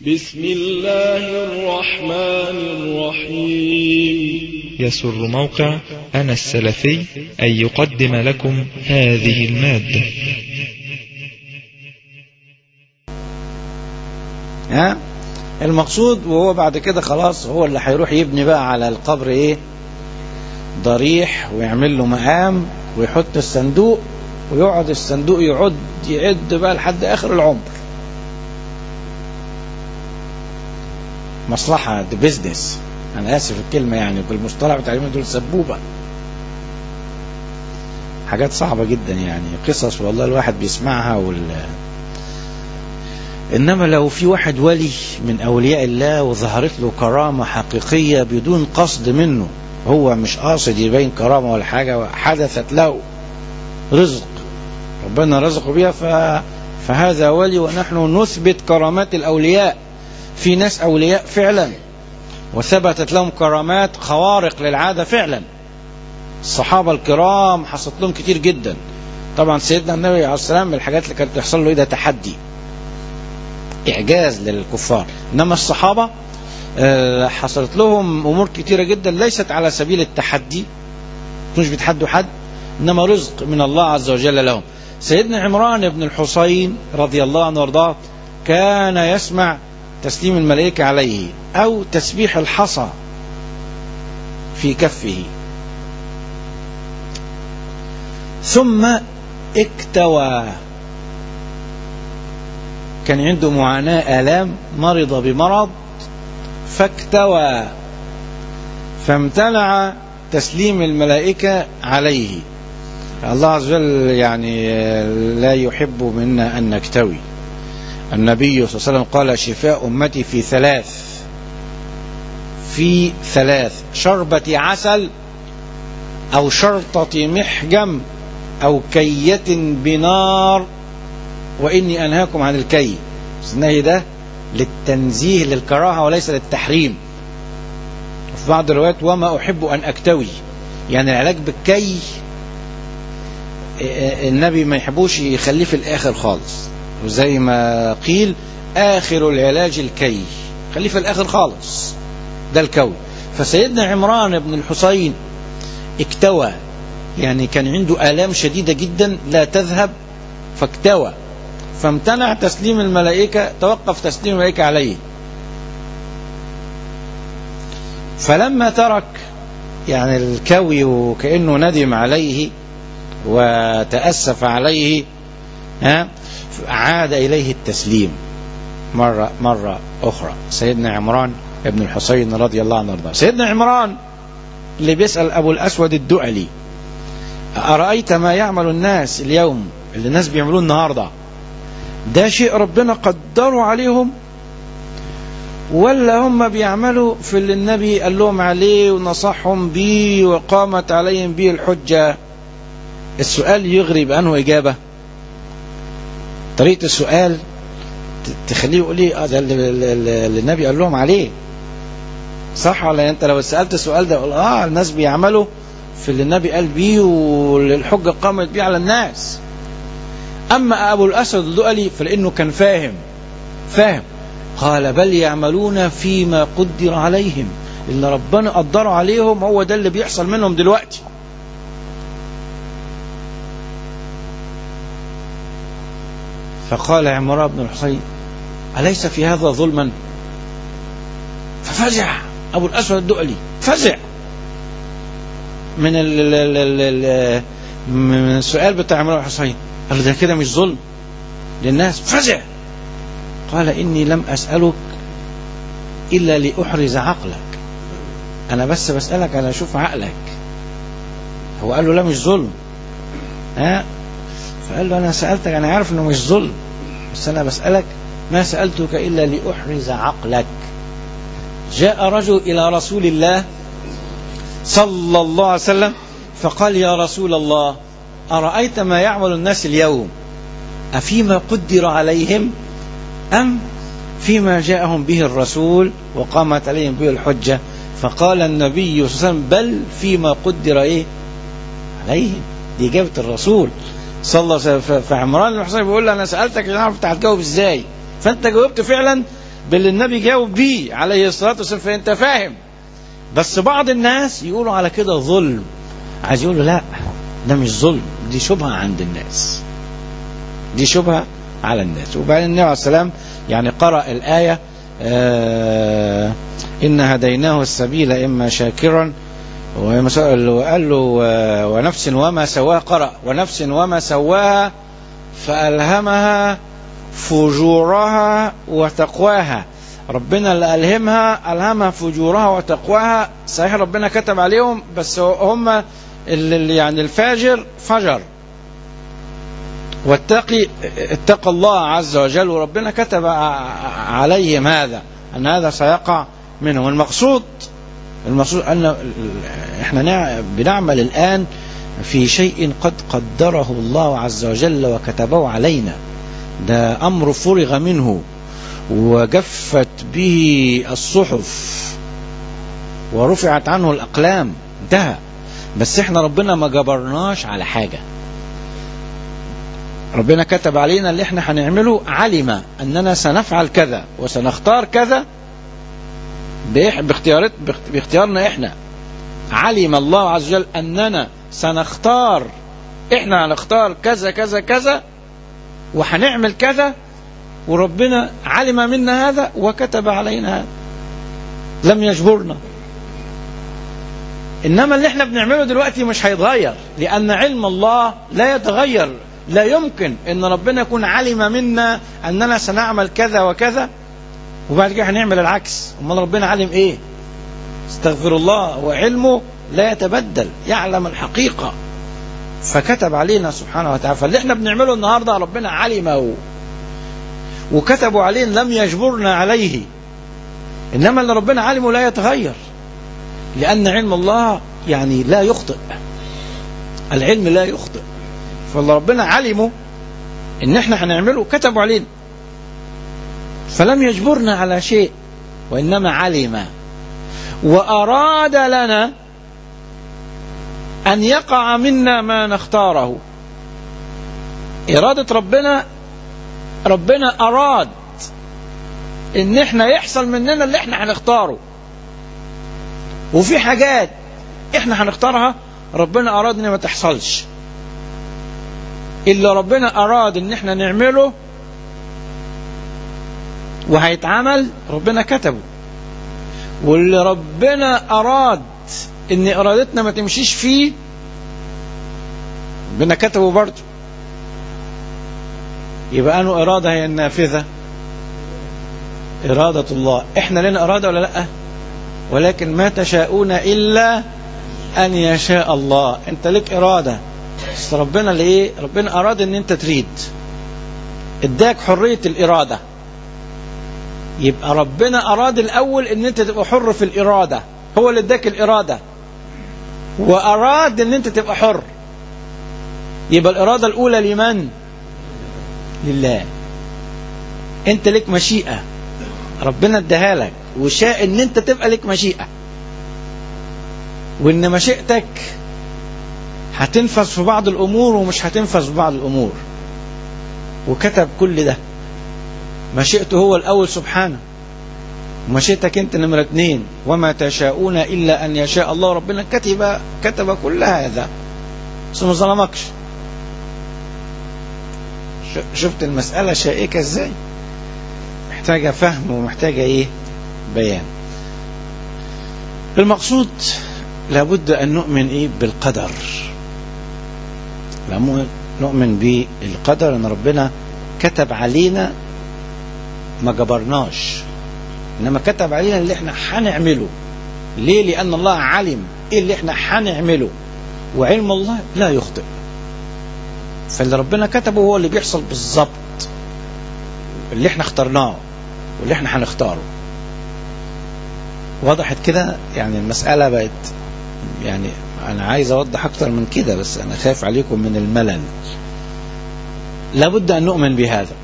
بسم الله الرحمن الرحيم يسر موقع أنا السلفي أن يقدم لكم هذه المادة ها المقصود وهو بعد كده خلاص هو اللي هيروح يبني بقى على القبر ايه ضريح ويعمل له مقام ويحط الصندوق ويقعد الصندوق يعد يعد بقى لحد اخر العمر مصلحة دي بيزنس انا اسف الكلمة يعني بالمصطلح بتاع اليومين دول سبوبة حاجات صعبة جدا يعني قصص والله الواحد بيسمعها وال انما لو في واحد ولي من اولياء الله وظهرت له كرامة حقيقية بدون قصد منه هو مش قاصد يبين كرامة ولا حاجة حدثت له رزق ربنا رزقه بها ف... فهذا ولي ونحن نثبت كرامات الأولياء في ناس أولياء فعلا وثبتت لهم كرامات خوارق للعادة فعلا الصحابة الكرام حصلت لهم كتير جدا طبعا سيدنا النبي عليه السلام من الحاجات اللي كانت تحصل له إيه ده تحدي إعجاز للكفار إنما الصحابة حصلت لهم أمور كتيرة جدا ليست على سبيل التحدي مش بيتحدوا حد إنما رزق من الله عز وجل لهم سيدنا عمران بن الحصين رضي الله عنه وارضاه كان يسمع تسليم الملائكة عليه أو تسبيح الحصى في كفه ثم اكتوى كان عنده معاناة آلام مرض بمرض فاكتوى فامتنع تسليم الملائكة عليه الله عز وجل يعني لا يحب منا أن نكتوي النبي صلى الله عليه وسلم قال شفاء أمتي في ثلاث في ثلاث شربة عسل أو شرطة محجم أو كية بنار وإني أنهاكم عن الكي النهي ده للتنزيه للكراهة وليس للتحريم في بعض الروايات وما أحب أن أكتوي يعني العلاج بالكي النبي ما يحبوش يخليه في الآخر خالص وزي ما قيل آخر العلاج الكي خليه في الآخر خالص ده الكوي فسيدنا عمران بن الحسين اكتوى يعني كان عنده آلام شديدة جدا لا تذهب فاكتوى فامتنع تسليم الملائكة توقف تسليم الملائكة عليه فلما ترك يعني الكوي وكأنه ندم عليه وتأسف عليه ها عاد إليه التسليم مرة مرة أخرى سيدنا عمران ابن الحسين رضي الله عنه وارضاه سيدنا عمران اللي بيسأل أبو الأسود الدؤلي أرأيت ما يعمل الناس اليوم اللي الناس بيعملوه النهاردة ده شيء ربنا قدروا عليهم ولا هم بيعملوا في اللي النبي قال لهم عليه ونصحهم بيه وقامت عليهم به الحجة السؤال يغري بأنه إجابة طريقة السؤال تخليه يقول لي اه ده اللي, اللي النبي قال لهم عليه صح ولا انت لو سألت السؤال ده يقول اه الناس بيعملوا في اللي النبي قال بيه والحجة قامت بيه على الناس أما أبو الأسد الدؤلي فلأنه كان فاهم فاهم قال بل يعملون فيما قدر عليهم اللي ربنا قدروا عليهم هو ده اللي بيحصل منهم دلوقتي فقال عمران بن الحصين أليس في هذا ظلما ففزع أبو الأسود الدؤلي فزع من ال ال ال ال من السؤال بتاع عمران بن الحصين قال ده كده مش ظلم للناس فزع قال إني لم أسألك إلا لأحرز عقلك أنا بس بسألك أنا أشوف عقلك هو قال له لا مش ظلم ها فقال له أنا سألتك أنا عارف إنه مش ظلم بس أنا بسألك ما سألتك إلا لأحرز عقلك جاء رجل إلى رسول الله صلى الله عليه وسلم فقال يا رسول الله أرأيت ما يعمل الناس اليوم أفيما قدر عليهم أم فيما جاءهم به الرسول وقامت عليهم به الحجة فقال النبي صلى الله عليه وسلم بل فيما قدر إيه عليهم دي إجابة الرسول صلى الله عليه وسلم فعمران بن حسين بيقول له أنا سألتك عشان أعرف أنت هتجاوب إزاي فأنت جاوبت فعلا باللي النبي جاوب بيه عليه الصلاة والسلام فأنت فاهم بس بعض الناس يقولوا على كده ظلم عايز يقولوا لا ده مش ظلم دي شبهة عند الناس دي شبهة على الناس وبعدين النبي عليه السلام يعني قرأ الآية آه إن هديناه السبيل إما شاكرا وقال له آه، ونفس وما سواها قرأ ونفس وما سواها فألهمها فجورها وتقواها ربنا اللي ألهمها ألهمها فجورها وتقواها صحيح ربنا كتب عليهم بس هم اللي يعني الفاجر فجر والتقي اتقى الله عز وجل وربنا كتب عليهم هذا أن هذا سيقع منهم المقصود المقصود أن احنا بنعمل الآن في شيء قد قدره الله عز وجل وكتبه علينا ده أمر فرغ منه وجفت به الصحف ورفعت عنه الأقلام انتهى بس احنا ربنا ما جبرناش على حاجة ربنا كتب علينا اللي احنا هنعمله علم اننا سنفعل كذا وسنختار كذا باختيارات باختيارنا احنا علم الله عز وجل اننا سنختار احنا هنختار كذا كذا كذا وهنعمل كذا وربنا علم منا هذا وكتب علينا هذا لم يجبرنا انما اللي احنا بنعمله دلوقتي مش هيتغير لان علم الله لا يتغير لا يمكن ان ربنا يكون علم منا اننا سنعمل كذا وكذا وبعد كده هنعمل العكس امال ربنا علم ايه استغفر الله وعلمه لا يتبدل يعلم الحقيقة فكتب علينا سبحانه وتعالى فاللي احنا بنعمله النهاردة ربنا علمه وكتبوا علينا لم يجبرنا عليه إنما اللي ربنا علمه لا يتغير لأن علم الله يعني لا يخطئ العلم لا يخطئ فاللي ربنا علمه إن احنا هنعمله كتبوا علينا فلم يجبرنا على شيء وإنما علم وأراد لنا أن يقع منا ما نختاره إرادة ربنا ربنا أراد إن إحنا يحصل مننا اللي إحنا هنختاره وفي حاجات إحنا هنختارها ربنا أراد إن ما تحصلش اللي ربنا أراد إن إحنا نعمله وهيتعمل ربنا كتبه واللي ربنا أراد ان ارادتنا ما تمشيش فيه ربنا كتبه برضه يبقى انه اراده هي النافذه اراده الله احنا لنا اراده ولا لا ولكن ما تشاءون الا ان يشاء الله انت لك اراده بس ربنا اللي ايه ربنا اراد ان انت تريد اداك حريه الاراده يبقى ربنا اراد الاول ان انت تبقى حر في الاراده هو اللي اداك الاراده وأراد أن أنت تبقى حر يبقى الإرادة الأولى لمن؟ لله أنت لك مشيئة ربنا اداها لك وشاء أن أنت تبقى لك مشيئة وأن مشيئتك هتنفذ في بعض الأمور ومش هتنفذ في بعض الأمور وكتب كل ده مشيئته هو الأول سبحانه ومشيئتك انت نمرة اثنين وما تشاءون إلا أن يشاء الله ربنا كتب كتب كل هذا بس ما ظلمكش شفت المسألة شائكة ازاي محتاجة فهم ومحتاجة ايه بيان المقصود لابد أن نؤمن ايه بالقدر نؤمن بالقدر ان ربنا كتب علينا ما جبرناش انما كتب علينا اللي احنا هنعمله ليه لان الله علم ايه اللي احنا هنعمله وعلم الله لا يخطئ فاللي ربنا كتبه هو اللي بيحصل بالظبط اللي احنا اخترناه واللي احنا هنختاره وضحت كده يعني المسألة بقت يعني أنا عايز أوضح أكتر من كده بس أنا خايف عليكم من الملل لابد أن نؤمن بهذا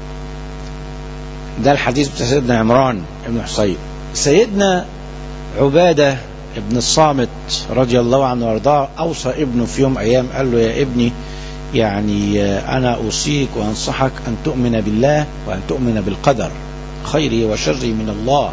ده الحديث بتاع سيدنا عمران بن حصين سيدنا عبادة ابن الصامت رضي الله عنه وارضاه أوصى ابنه في يوم أيام قال له يا ابني يعني أنا أوصيك وأنصحك أن تؤمن بالله وأن تؤمن بالقدر خيره وشره من الله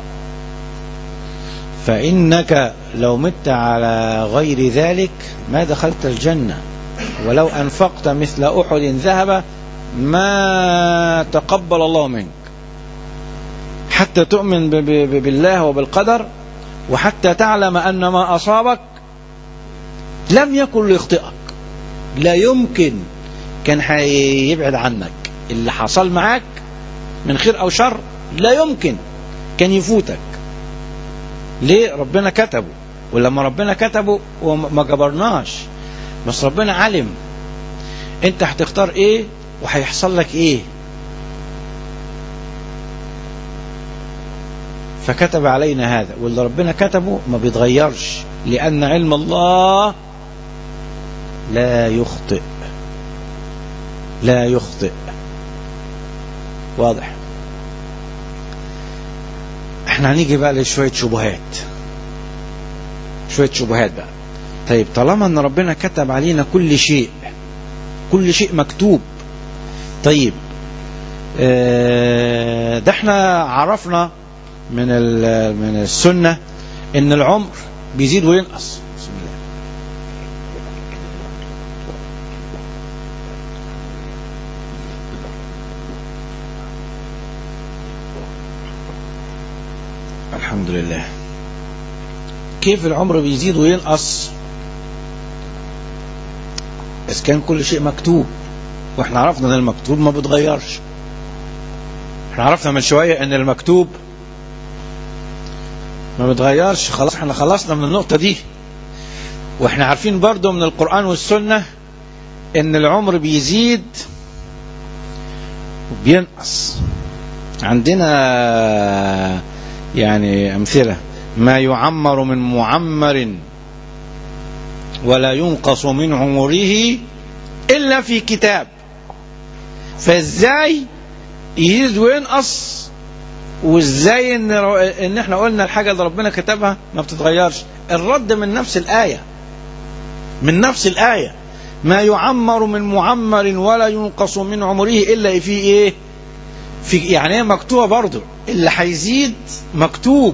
فإنك لو مت على غير ذلك ما دخلت الجنة ولو أنفقت مثل أحد ذهب ما تقبل الله منك حتى تؤمن ب- ب- بالله وبالقدر وحتى تعلم أن ما أصابك لم يكن ليخطئك لا يمكن كان هيبعد عنك اللي حصل معاك من خير أو شر لا يمكن كان يفوتك ليه ربنا كتبه ولما ربنا كتبه وما جبرناش بس ربنا علم انت هتختار ايه وهيحصل لك ايه فكتب علينا هذا واللي ربنا كتبه ما بيتغيرش لأن علم الله لا يخطئ لا يخطئ واضح احنا هنيجي بقى لشوية شبهات شوية شبهات بقى طيب طالما ان ربنا كتب علينا كل شيء كل شيء مكتوب طيب اه ده احنا عرفنا من ال- من السنة ان العمر بيزيد وينقص بسم الله الحمد لله كيف العمر بيزيد وينقص إذا كان كل شيء مكتوب واحنا عرفنا ان المكتوب ما بيتغيرش احنا عرفنا من شوية ان المكتوب ما بيتغيرش خلاص احنا خلصنا من النقطة دي واحنا عارفين برضو من القرآن والسنة ان العمر بيزيد وبينقص عندنا يعني أمثلة ما يعمر من معمر ولا ينقص من عمره إلا في كتاب فازاي يزيد وينقص وازاي ان رو... ان احنا قلنا الحاجه اللي ربنا كتبها ما بتتغيرش الرد من نفس الايه من نفس الايه ما يعمر من معمر ولا ينقص من عمره الا في ايه في يعني هي مكتوبه برضه اللي هيزيد مكتوب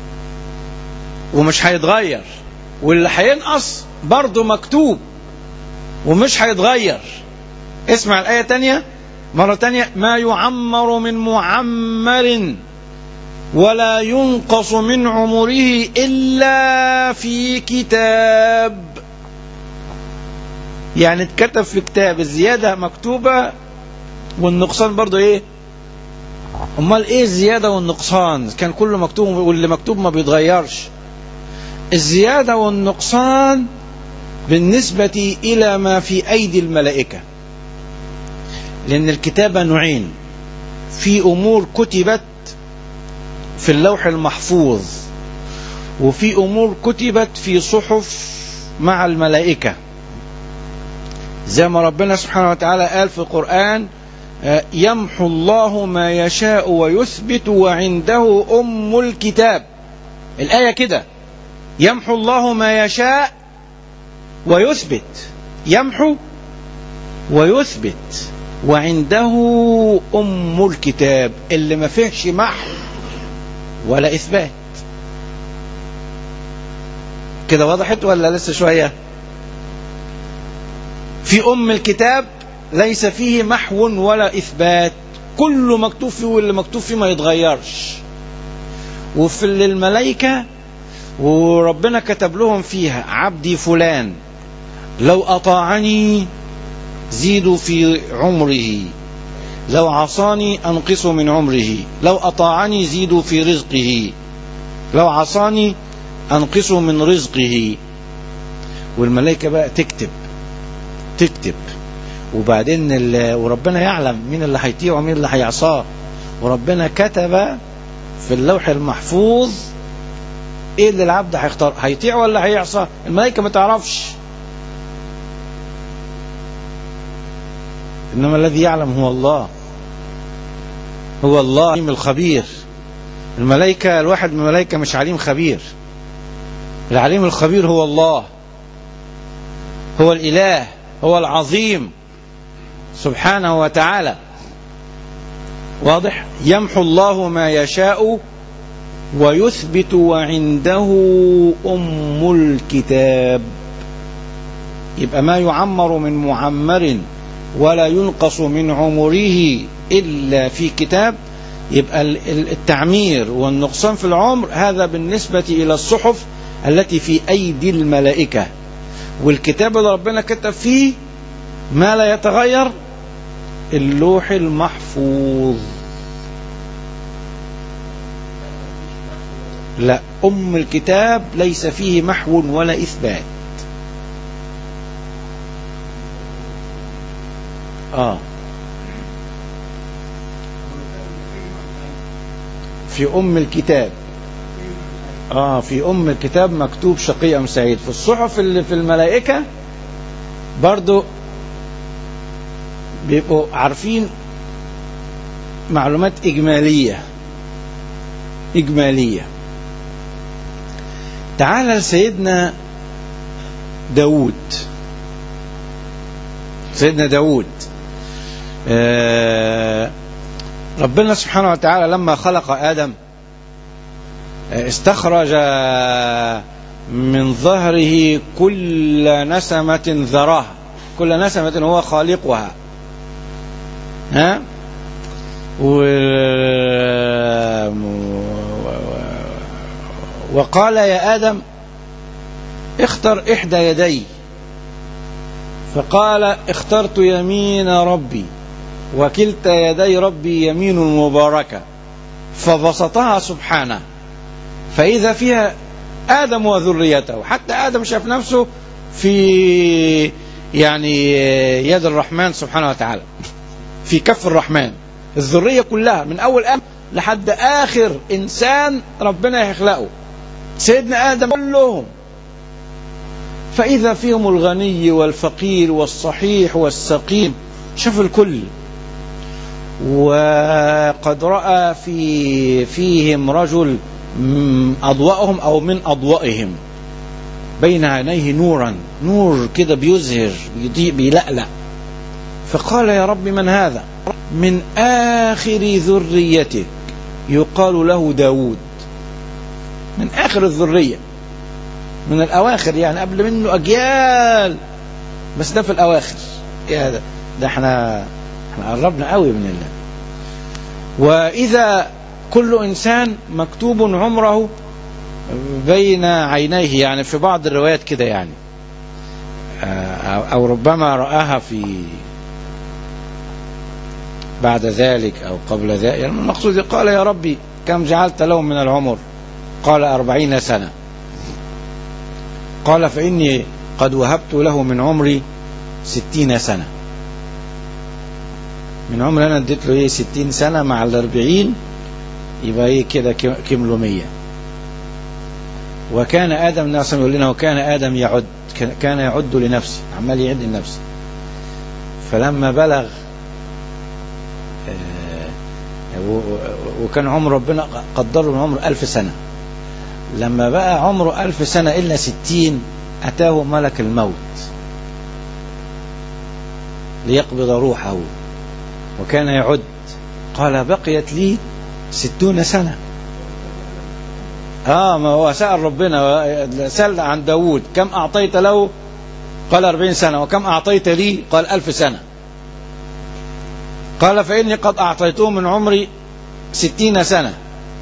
ومش هيتغير واللي هينقص برضه مكتوب ومش هيتغير اسمع الآية تانية مرة تانية ما يعمر من معمر ولا ينقص من عمره إلا في كتاب يعني اتكتب في كتاب الزيادة مكتوبة والنقصان برضو ايه امال ايه الزيادة والنقصان كان كله مكتوب واللي مكتوب ما بيتغيرش الزيادة والنقصان بالنسبة إلى ما في أيدي الملائكة لأن الكتابة نوعين في أمور كتبت في اللوح المحفوظ وفي أمور كتبت في صحف مع الملائكة زي ما ربنا سبحانه وتعالى قال في القرآن يمحو الله ما يشاء ويثبت وعنده أم الكتاب الآية كده يمحو الله ما يشاء ويثبت يمحو ويثبت وعنده أم الكتاب اللي ما فيهش محو ولا إثبات كده وضحت ولا لسه شوية في أم الكتاب ليس فيه محو ولا إثبات كله مكتوب فيه واللي مكتوب فيه ما يتغيرش وفي الملائكة وربنا كتب لهم فيها عبدي فلان لو أطاعني زيدوا في عمره لو عصاني أنقص من عمره لو أطاعني زيدوا في رزقه لو عصاني أنقص من رزقه والملائكة بقى تكتب تكتب وبعدين وربنا يعلم مين اللي هيطيع ومين اللي هيعصاه وربنا كتب في اللوح المحفوظ ايه اللي العبد هيختار هيطيع ولا هيعصى الملائكه ما تعرفش انما الذي يعلم هو الله هو الله العليم الخبير الملائكه الواحد من الملائكه مش عليم خبير العليم الخبير هو الله هو الاله هو العظيم سبحانه وتعالى واضح يمحو الله ما يشاء ويثبت وعنده أم الكتاب يبقى ما يعمر من معمر ولا ينقص من عمره إلا في كتاب يبقى التعمير والنقصان في العمر هذا بالنسبة إلى الصحف التي في أيدي الملائكة والكتاب اللي ربنا كتب فيه ما لا يتغير اللوح المحفوظ لا أم الكتاب ليس فيه محو ولا إثبات آه في أم الكتاب آه في أم الكتاب مكتوب شقي أم سعيد في الصحف اللي في الملائكة برضو بيبقوا عارفين معلومات إجمالية إجمالية تعال لسيدنا داود سيدنا داود آه ربنا سبحانه وتعالى لما خلق آدم استخرج من ظهره كل نسمة ذراها كل نسمة هو خالقها ها و... وقال يا آدم اختر إحدى يدي فقال اخترت يمين ربي وكلتا يدي ربي يمين مباركة فبسطها سبحانه فإذا فيها آدم وذريته حتى آدم شاف نفسه في يعني يد الرحمن سبحانه وتعالى في كف الرحمن الذرية كلها من أول آدم لحد آخر إنسان ربنا يخلقه سيدنا آدم كلهم فإذا فيهم الغني والفقير والصحيح والسقيم شاف الكل وقد رأى في فيهم رجل أضوأهم أو من أضوئهم بين عينيه نورا نور كده بيزهر بيضيء بيلألأ فقال يا رب من هذا من آخر ذريتك يقال له داود من آخر الذرية من الأواخر يعني قبل منه أجيال بس ده في الأواخر يا ده, ده احنا احنا قربنا قوي من الله وإذا كل إنسان مكتوب عمره بين عينيه يعني في بعض الروايات كده يعني أو ربما رآها في بعد ذلك أو قبل ذلك يعني المقصود قال يا ربي كم جعلت له من العمر قال أربعين سنة قال فإني قد وهبت له من عمري ستين سنة من عمري أنا اديت له إيه ستين سنة مع الأربعين يبقى إيه كده كملوا مية وكان آدم الناس يقول لنا وكان آدم يعد كان يعد لنفسه عمال يعد لنفسه فلما بلغ وكان عمر ربنا قدره من عمر ألف سنة لما بقى عمره ألف سنة إلا ستين أتاه ملك الموت ليقبض روحه وكان يعد قال بقيت لي ستون سنة آه ما هو سأل ربنا سأل عن داود كم أعطيت له قال أربعين سنة وكم أعطيت لي قال ألف سنة قال فإني قد أعطيته من عمري ستين سنة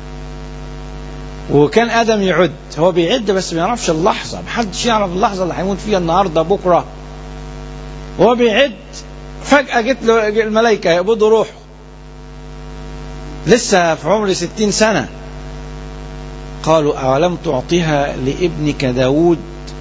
وكان آدم يعد هو بيعد بس ما يعرفش اللحظة محدش يعرف اللحظة اللي هيموت فيها النهاردة بكرة هو بيعد فجأة جت له الملائكة يقبضوا روحه لسه في عمر ستين سنة قالوا أولم تعطيها لابنك داود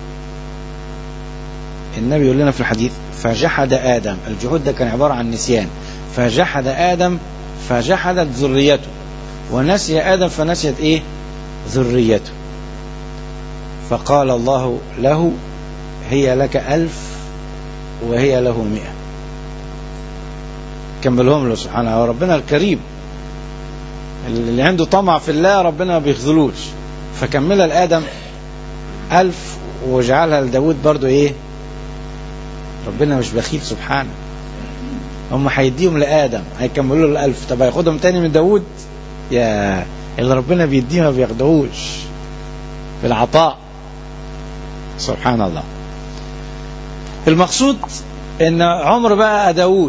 النبي يقول لنا في الحديث فجحد آدم الجحود ده كان عبارة عن نسيان فجحد آدم فجحدت ذريته ونسي آدم فنسيت إيه ذريته فقال الله له هي لك ألف وهي له مئة كملهم له سبحانه وربنا الكريم اللي عنده طمع في الله ربنا ما بيخذلوش فكملها لآدم ألف وجعلها لداود برضو إيه ربنا مش بخيل سبحانه هم هيديهم لآدم هيكملوا له الألف طب هياخدهم تاني من داوود يا اللي ربنا بيديه ما بياخدهوش في العطاء سبحان الله المقصود ان عمر بقى داوود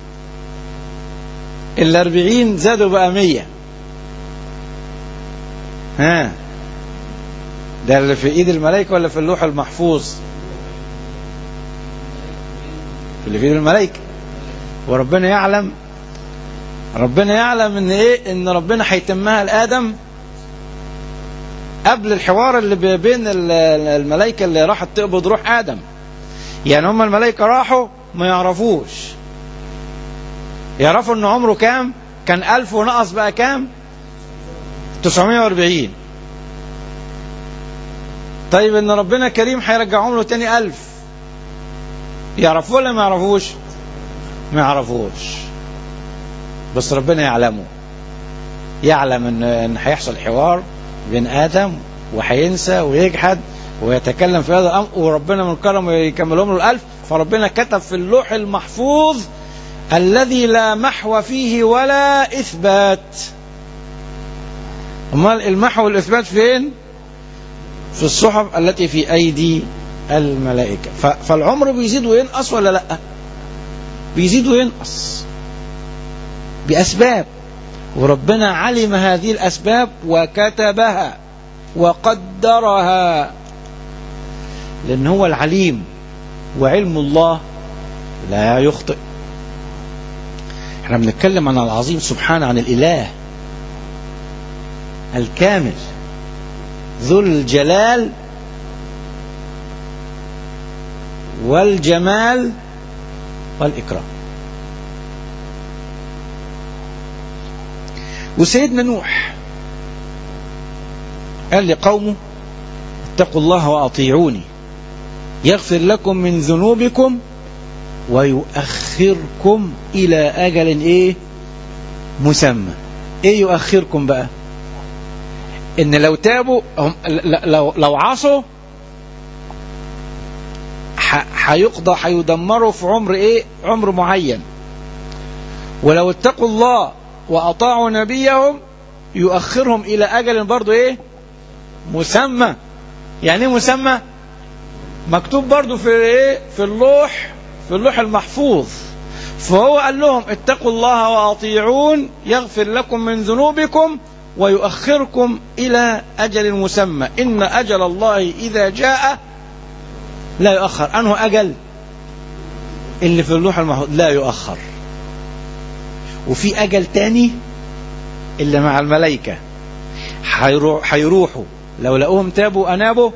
الأربعين زادوا بقى مية ها ده اللي في ايد الملائكة ولا في اللوح المحفوظ اللي في ايد الملائكة وربنا يعلم ربنا يعلم ان ايه ان ربنا هيتمها لادم قبل الحوار اللي بين الملائكة اللي راحت تقبض روح ادم يعني هم الملائكة راحوا ما يعرفوش يعرفوا ان عمره كام كان ألف ونقص بقى كام 940 طيب ان ربنا كريم هيرجعهم له تاني ألف يعرفوه ولا ما يعرفوش ما يعرفوش بس ربنا يعلمه يعلم ان ان هيحصل حوار بين ادم وهينسى ويجحد ويتكلم في هذا الامر وربنا من كرمه يكملهم له الالف فربنا كتب في اللوح المحفوظ الذي لا محو فيه ولا اثبات امال المحو والاثبات فين في الصحف التي في ايدي الملائكه فالعمر بيزيد وينقص ولا لا بيزيد وينقص باسباب وربنا علم هذه الاسباب وكتبها وقدرها لان هو العليم وعلم الله لا يخطئ احنا بنتكلم عن العظيم سبحانه عن الاله الكامل ذو الجلال والجمال والإكرام وسيدنا نوح قال لقومه اتقوا الله وأطيعوني يغفر لكم من ذنوبكم ويؤخركم إلى أجل إيه مسمى إيه يؤخركم بقى إن لو تابوا هم لو لو عصوا هيقضى هيدمروا في عمر ايه عمر معين ولو اتقوا الله واطاعوا نبيهم يؤخرهم الى اجل برضو ايه مسمى يعني ايه مسمى مكتوب برضو في ايه في اللوح في اللوح المحفوظ فهو قال لهم اتقوا الله واطيعون يغفر لكم من ذنوبكم ويؤخركم الى اجل مسمى ان اجل الله اذا جاء لا يؤخر أنه أجل اللي في اللوح المحفوظ لا يؤخر وفي أجل تاني اللي مع الملائكة هيروحوا لو لقوهم تابوا أنابوا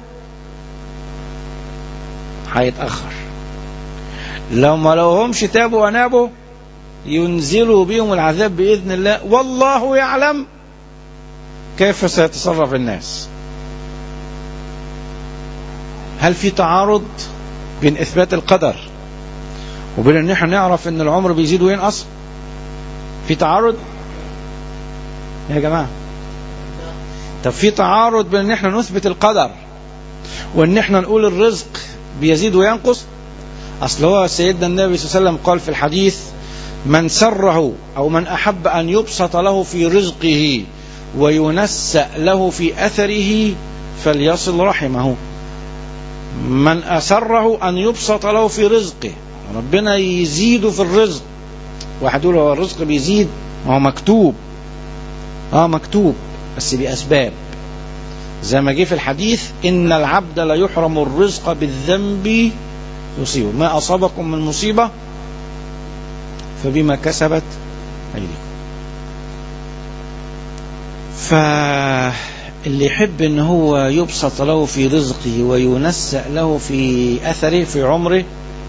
هيتأخر لو ما لقوهمش تابوا أنابوا ينزلوا بهم العذاب بإذن الله والله يعلم كيف سيتصرف الناس هل في تعارض بين اثبات القدر وبين ان احنا نعرف ان العمر بيزيد وينقص في تعارض يا جماعه طب في تعارض بين ان احنا نثبت القدر وان احنا نقول الرزق بيزيد وينقص اصل هو سيدنا النبي صلى الله عليه وسلم قال في الحديث من سره او من احب ان يبسط له في رزقه وينسأ له في اثره فليصل رحمه من أسره أن يبسط له في رزقه ربنا يزيده في الرزق واحد يقول هو الرزق بيزيد ما هو مكتوب اه مكتوب بس بأسباب زي ما جه في الحديث إن العبد لا يحرم الرزق بالذنب يصيبه ما أصابكم من مصيبة فبما كسبت أيديكم ف اللي يحب ان هو يبسط له في رزقه وينسأ له في اثره في عمره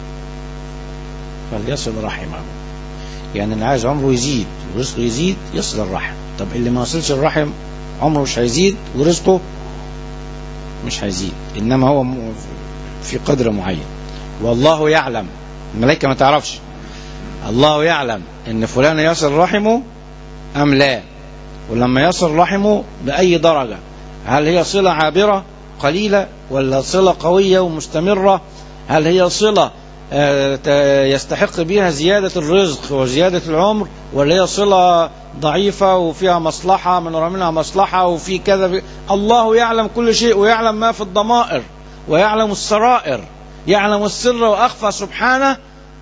فليصل رحمه يعني اللي عايز عمره يزيد ورزقه يزيد يصل الرحم طب اللي ما وصلش الرحم عمره مش هيزيد ورزقه مش هيزيد انما هو في قدر معين والله يعلم الملائكه ما تعرفش الله يعلم ان فلان يصل رحمه ام لا ولما يصل رحمه بأي درجة هل هي صلة عابرة قليلة ولا صلة قوية ومستمرة هل هي صلة آه، ت- يستحق بها زيادة الرزق وزيادة العمر ولا هي صلة ضعيفة وفيها مصلحة من ورا منها مصلحة وفي كذا في الله يعلم كل شيء ويعلم ما في الضمائر ويعلم السرائر يعلم السر وأخفى سبحانه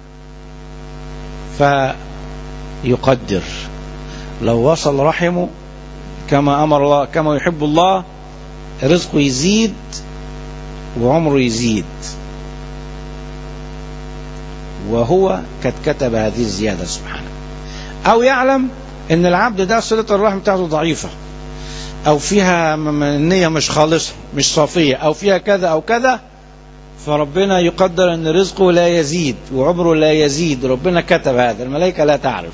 فيقدر لو وصل رحمه كما أمر الله كما يحب الله رزقه يزيد وعمره يزيد وهو قد كتب هذه الزيادة سبحانه أو يعلم أن العبد ده صلة الرحم بتاعته ضعيفة أو فيها م- م- النية مش خالصة مش صافية أو فيها كذا أو كذا فربنا يقدر أن رزقه لا يزيد وعمره لا يزيد ربنا كتب هذا الملائكة لا تعرف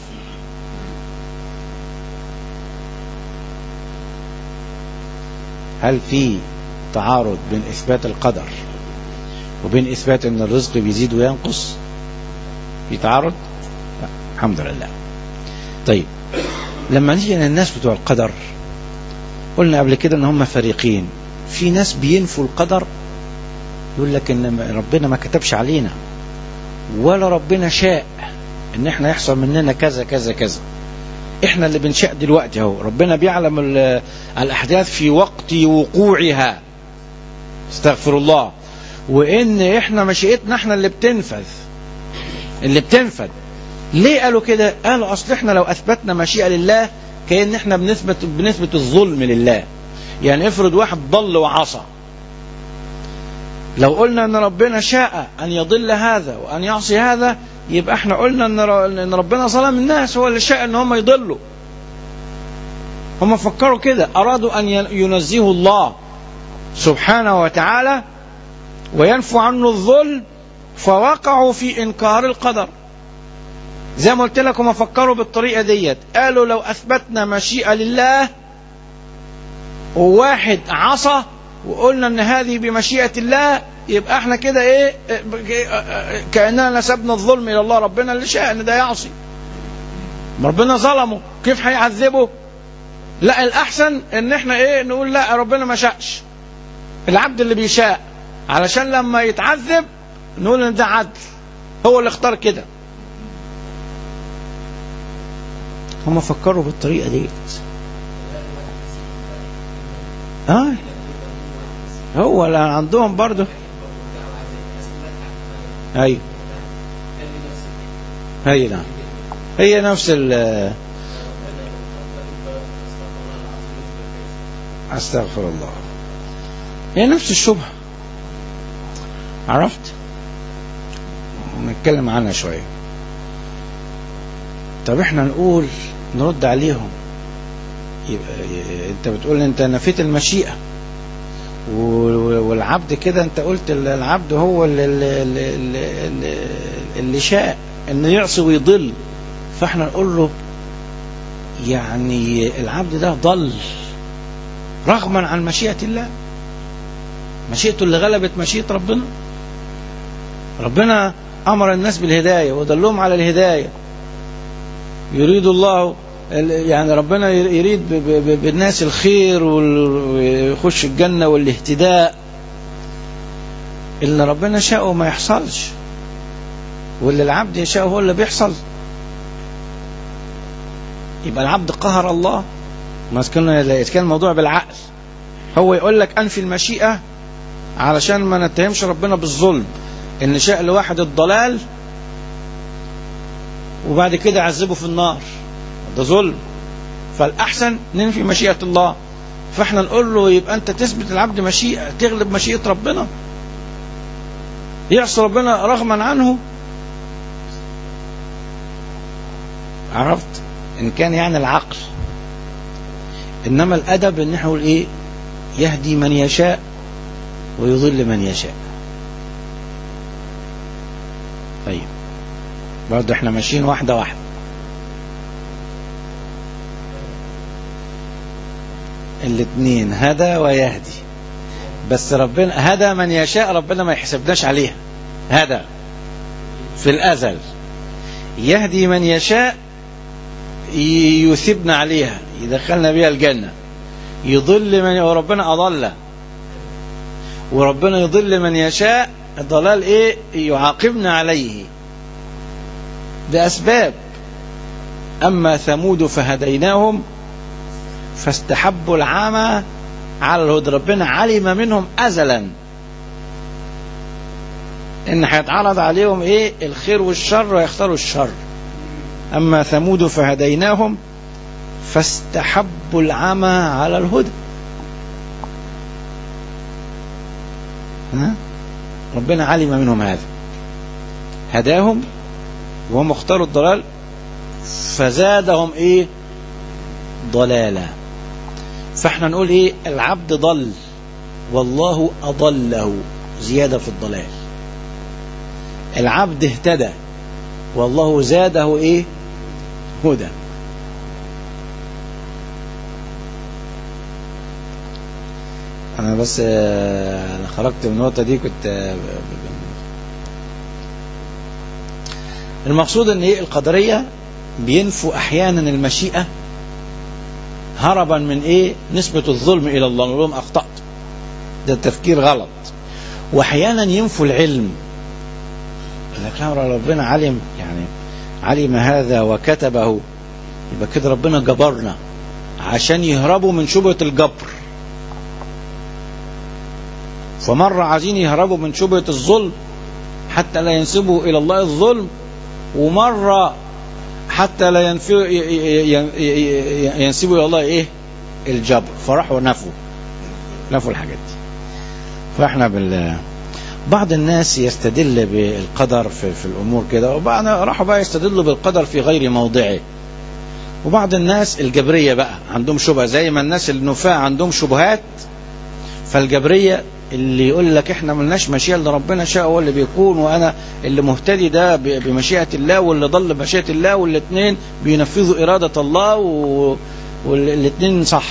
هل في تعارض بين إثبات القدر وبين إثبات أن الرزق بيزيد وينقص في تعارض لا. الحمد لله طيب لما نيجي للناس بتوع القدر قلنا قبل كده ان هم فريقين في ناس بينفوا القدر يقول لك ان ربنا ما كتبش علينا ولا ربنا شاء ان احنا يحصل مننا كذا كذا كذا احنا اللي بنشاء دلوقتي اهو ربنا بيعلم ال- الاحداث في وقت وقوعها استغفر الله وان احنا مشيئتنا احنا اللي بتنفذ اللي بتنفذ ليه قالوا كده قالوا اصل احنا لو اثبتنا مشيئه لله كأن احنا بنثبت بنثبت الظلم لله يعني افرض واحد ضل وعصى لو قلنا ان ربنا شاء ان يضل هذا وان يعصي هذا يبقى احنا قلنا ان ر- ان ربنا ظلم الناس هو اللي شاء ان هم يضلوا هم فكروا كده ارادوا ان ين- ينزهوا الله سبحانه وتعالى وينفوا عنه الظلم فوقعوا في انكار القدر زي ما قلت لك هم فكروا بالطريقه ديت قالوا لو اثبتنا مشيئه لله وواحد عصى وقلنا ان هذه بمشيئه الله يبقى احنا كده ايه كاننا نسبنا الظلم الى الله ربنا اللي شاء ان ده يعصي ربنا ظلمه كيف هيعذبه لا الاحسن ان احنا ايه نقول لا ربنا ما شاءش العبد اللي بيشاء علشان لما يتعذب نقول ان ده عدل هو اللي اختار كده هم فكروا بالطريقه ديت اه هو اللي عندهم برضه ايوه هي نعم هي نفس ال استغفر الله هي نفس الشبهه عرفت نتكلم عنها شويه طب احنا نقول نرد عليهم يبقى انت بتقول انت نفيت المشيئه و- والعبد كده انت قلت ال- العبد هو اللي, اللي, اللي, اللي, اللي شاء انه يعصي ويضل فاحنا نقول له يعني العبد ده ضل رغما عن مشيئة الله مشيئته اللي غلبت مشيئة ربنا ربنا أمر الناس بالهداية ودلهم على الهداية يريد الله ال- يعني ربنا يريد ب- ب- ب- بالناس الخير وال- ويخش الجنة والاهتداء اللي ربنا شاءه ما يحصلش واللي العبد يشاءه هو اللي بيحصل يبقى العبد قهر الله ما كان إذا كان الموضوع بالعقل هو يقول لك انفي المشيئة علشان ما نتهمش ربنا بالظلم ان شاء لواحد الضلال وبعد كده عذبه في النار ده ظلم فالأحسن ننفي مشيئة الله فاحنا نقول له يبقى أنت تثبت العبد مشيئة تغلب مشيئة ربنا يعصي ربنا رغما عنه عرفت إن كان يعني العقل إنما الأدب إن احنا نقول إيه يهدي من يشاء ويضل من يشاء طيب برضه احنا ماشيين واحدة واحدة الاثنين هدى ويهدي بس ربنا هدى من يشاء ربنا ما يحسبناش عليها هدى في الأزل يهدي من يشاء ي- يثبنا عليها يدخلنا بها الجنة يضل من وربنا أضل وربنا يضل من يشاء الضلال ايه يعاقبنا عليه بأسباب أما ثمود فهديناهم فاستحبوا العمى على الهدى ربنا علم منهم أزلا إن هيتعرض عليهم إيه الخير والشر ويختاروا الشر أما ثمود فهديناهم فاستحبوا العمى على الهدى ها؟ ربنا علم منهم هذا هداهم وهم اختاروا الضلال فزادهم ايه ضلالا فاحنا نقول ايه العبد ضل والله اضله زيادة في الضلال العبد اهتدى والله زاده ايه هدى انا بس آه، انا خرجت من النقطه دي كنت آه، المقصود ان ايه القدريه بينفوا احيانا المشيئه هربا من ايه نسبه الظلم الى الله نقول لهم اخطات ده التفكير غلط واحيانا ينفوا العلم لك لا ربنا علم يعني علم هذا وكتبه يبقى كده ربنا جبرنا عشان يهربوا من شبهه الجبر فمرة عايزين يهربوا من شبهة الظلم حتى لا ينسبوا إلى الله الظلم ومرة حتى لا ينفي ينسبوا إلى الله إيه الجبر فراحوا نفوا نفوا الحاجات دي فاحنا بال بعض الناس يستدل بالقدر في, في الأمور كده وبعض راحوا بقى يستدلوا بالقدر في غير موضعه وبعض الناس الجبرية بقى عندهم شبهة زي ما الناس النفاة عندهم شبهات فالجبرية اللي يقول لك احنا ملناش مشيئة اللي ربنا شاء هو اللي بيكون وانا اللي مهتدي ده ب- بمشيئة الله واللي ضل بمشيئة الله والاثنين بينفذوا إرادة الله و... والاثنين صح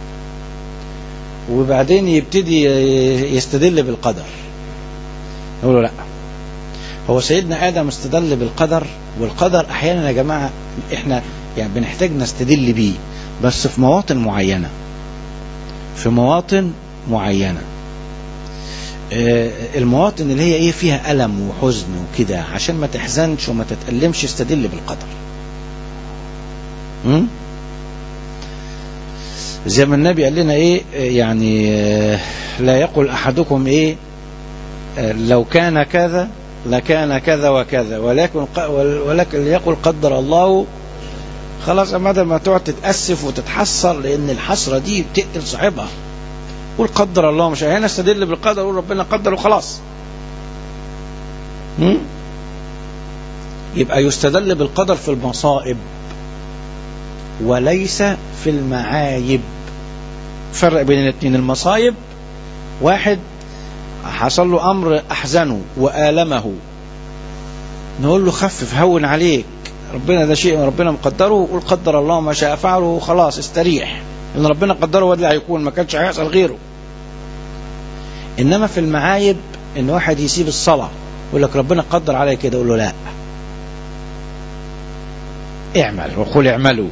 وبعدين يبتدي ي- يستدل بالقدر نقول له لا هو سيدنا آدم استدل بالقدر والقدر أحيانا يا جماعة احنا يعني بنحتاج نستدل بيه بس في مواطن معينة في مواطن معينة آه، المواطن اللي هي ايه فيها ألم وحزن وكده عشان ما تحزنش وما تتألمش استدل بالقدر م? زي ما النبي قال لنا ايه آه، يعني آه، لا يقول احدكم ايه آه، لو كان كذا لكان كذا وكذا ولكن ق- ولكن ليقل قدر الله خلاص بدل ما تقعد تتأسف وتتحسر لأن الحسرة دي بتقتل صاحبها قول قدر الله مش هنا استدل بالقدر قول ربنا قدر وخلاص هم؟ يبقى يستدل بالقدر في المصائب وليس في المعايب فرق بين الاثنين المصايب واحد حصل له امر احزنه والمه نقول له خفف هون عليك ربنا ده شيء ربنا مقدره وقول قدر الله ما شاء فعله وخلاص استريح ان ربنا قدره هو اللي هيكون ما كانش هيحصل غيره انما في المعايب ان واحد يسيب الصلاه يقول لك ربنا قدر علي كده يقول له لا اعمل وقل اعملوا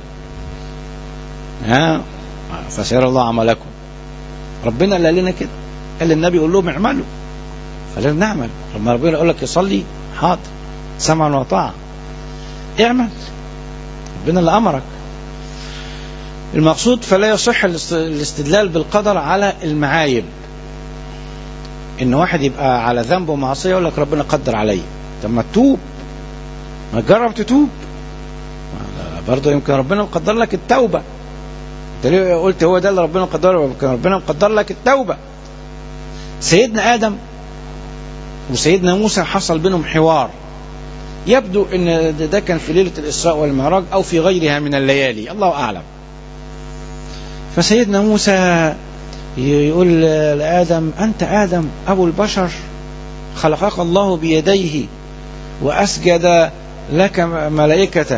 ها فسيرى الله عملكم ربنا اللي قال لنا كده قال للنبي يقول لهم اعملوا فلازم نعمل لما ربنا يقول لك يصلي حاضر سمعا وطاعة اعمل ربنا اللي امرك المقصود فلا يصح الاست- الاستدلال بالقدر على المعايب ان واحد يبقى على ذنب ومعصيه يقول لك ربنا قدر عليا طب ما تتوب ما تجرب تتوب برضه يمكن ربنا مقدر لك التوبه انت ليه قلت هو ده اللي ربنا مقدره يمكن ربنا مقدر لك التوبه سيدنا ادم وسيدنا موسى حصل بينهم حوار يبدو ان ده كان في ليله الاسراء والمعراج او في غيرها من الليالي الله اعلم فسيدنا موسى يقول لآدم أنت آدم أبو البشر خلقك الله بيديه وأسجد لك ملائكته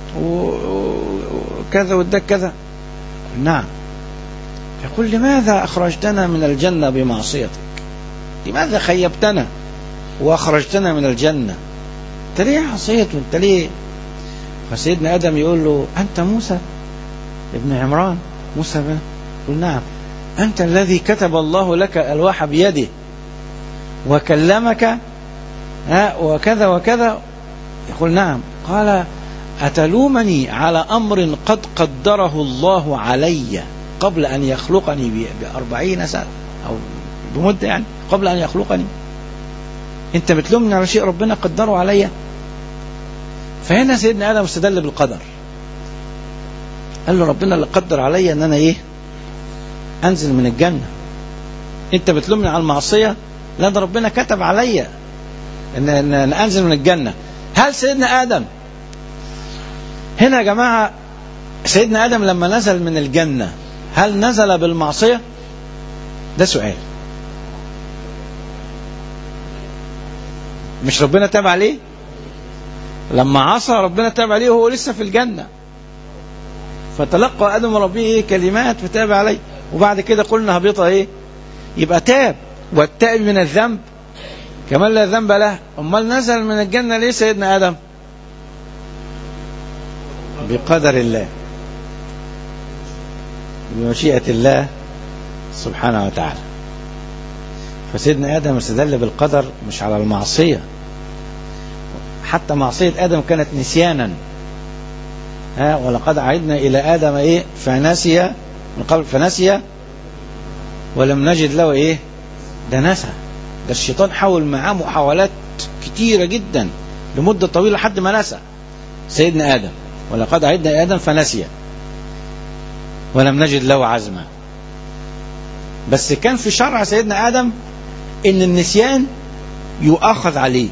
وكذا واداك كذا نعم يقول لماذا أخرجتنا من الجنة بمعصيتك لماذا خيبتنا وأخرجتنا من الجنة أنت ليه عصيت وأنت ليه فسيدنا آدم يقول له أنت موسى ابن عمران موسى بن يقول نعم أنت الذي كتب الله لك الواح بيده وكلمك ها وكذا وكذا يقول نعم قال أتلومني على أمر قد قدره الله علي قبل أن يخلقني ب- بأربعين سنة أو بمدة يعني قبل أن يخلقني أنت بتلومني على شيء ربنا قدره عليا فهنا سيدنا آدم استدل بالقدر قال له ربنا اللي قدر عليا ان انا ايه انزل من الجنة انت بتلومني على المعصية لا ده ربنا كتب عليا ان, إن, إن انزل من الجنة هل سيدنا ادم هنا يا جماعة سيدنا ادم لما نزل من الجنة هل نزل بالمعصية ده سؤال مش ربنا تاب عليه لما عصى ربنا تاب عليه وهو لسه في الجنة فتلقى آدم ربه إيه كلمات فتاب عليه وبعد كده قلنا هبطها إيه يبقى تاب والتائب من الذنب كمان لا ذنب له أمال نزل من الجنة ليه سيدنا آدم بقدر الله بمشيئة الله سبحانه وتعالى فسيدنا آدم استدل بالقدر مش على المعصية حتى معصية آدم كانت نسيانا ها ولقد عهدنا إلى آدم إيه فنسي من قبل فنسي ولم نجد له إيه ده نسى ده الشيطان حاول معاه محاولات كتيرة جدا لمدة طويلة لحد ما نسى سيدنا آدم ولقد عهدنا إلى آدم فنسي ولم نجد له عزما بس كان في شرع سيدنا آدم إن النسيان يؤاخذ عليه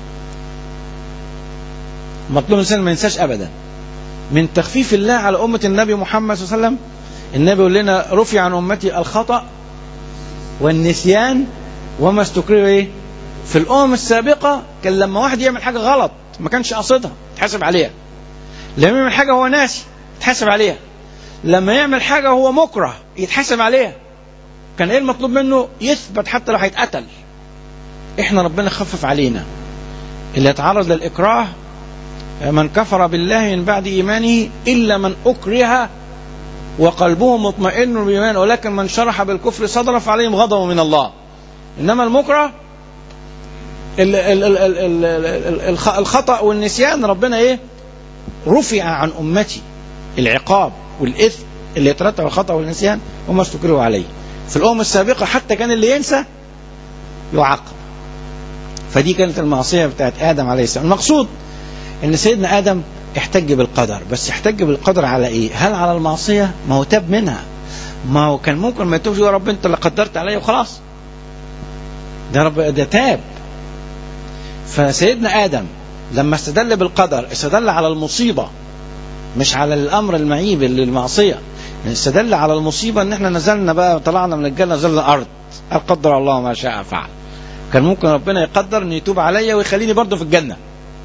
مطلوب الإنسان ما ينساش أبدا من تخفيف الله على أمة النبي محمد صلى الله عليه وسلم النبي يقول لنا رفع عن أمتي الخطأ والنسيان وما استكرر إيه في الأمم السابقة كان لما واحد يعمل حاجة غلط ما كانش قصدها يتحاسب عليها لما يعمل حاجة هو ناسي يتحاسب عليها لما يعمل حاجة هو مكره يتحاسب عليها كان ايه المطلوب منه يثبت حتى لو هيتقتل احنا ربنا خفف علينا اللي يتعرض للإكراه من كفر بالله من بعد إيمانه إلا من أكره وقلبه مطمئن بالإيمان ولكن من شرح بالكفر صدر فعليهم غضب من الله إنما المكره ال- ال- ال- ال- ال- ال- الخ- الخطأ والنسيان ربنا إيه رفع عن أمتي العقاب والإثم اللي يترتب على الخطأ والنسيان وما استكرهوا عليه في الأمم السابقة حتى كان اللي ينسى يعاقب فدي كانت المعصية بتاعت آدم عليه السلام المقصود ان سيدنا ادم احتج بالقدر بس احتج بالقدر على ايه هل على المعصيه ما هو تاب منها ما هو كان ممكن ما يتوبش يا رب انت اللي قدرت عليا وخلاص ده رب ده تاب فسيدنا ادم لما استدل بالقدر استدل على المصيبه مش على الامر المعيب اللي المعصيه استدل على المصيبه ان احنا نزلنا بقى طلعنا من الجنه نزلنا الارض قال قدر الله ما شاء فعل كان ممكن ربنا يقدر ان يتوب عليا ويخليني برضه في الجنه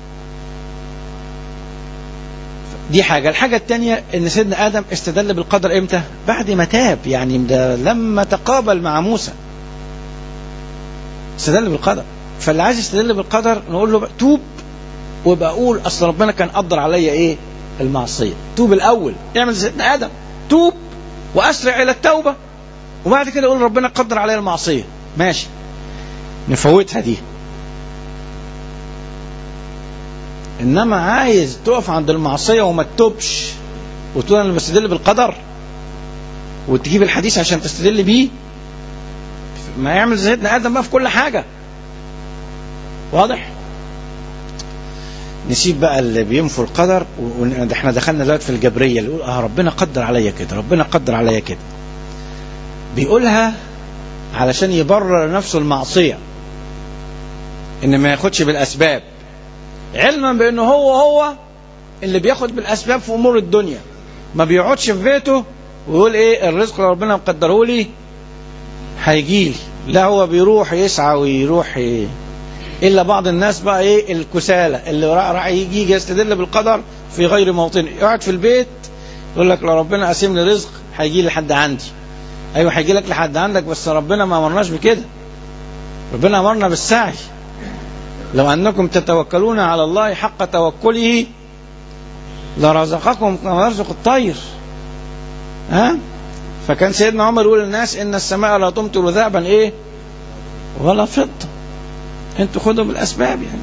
دي حاجة الحاجة الثانية ان سيدنا ادم استدل بالقدر امتى بعد ما تاب يعني ده لما تقابل مع موسى استدل بالقدر فاللي عايز يستدل بالقدر نقول له بقى توب ويبقى اقول اصل ربنا كان قدر عليا ايه المعصية توب الاول اعمل زي سيدنا ادم توب واسرع الى التوبة وبعد كده اقول ربنا قدر عليا المعصية ماشي نفوتها دي انما عايز تقف عند المعصيه وما تتوبش وتقول انا بستدل بالقدر وتجيب الحديث عشان تستدل بيه ما يعمل زي سيدنا ادم بقى في كل حاجه واضح نسيب بقى اللي بينفوا القدر واحنا دخلنا دلوقتي في الجبريه اللي يقول اه ربنا قدر عليا كده ربنا قدر عليا كده بيقولها علشان يبرر نفسه المعصيه ان ما ياخدش بالاسباب علما بانه هو هو اللي بياخد بالاسباب في امور الدنيا ما بيقعدش في بيته ويقول ايه الرزق اللي ربنا مقدره لي هيجي لي لا هو بيروح يسعى ويروح ي... الا بعض الناس بقى ايه الكسالى اللي راح راح يجي يجي يستدل بالقدر في غير موطنه يقعد في البيت يقول لك لو ربنا قسم لي رزق هيجي لي لحد عندي ايوه هيجي لك لحد عندك بس ربنا ما امرناش بكده ربنا امرنا بالسعي لو أنكم تتوكلون على الله حق توكله لرزقكم كما يرزق الطير ها فكان سيدنا عمر يقول للناس إن السماء لا تمطر ذهبا إيه ولا فضة انتوا خدوا بالاسباب يعني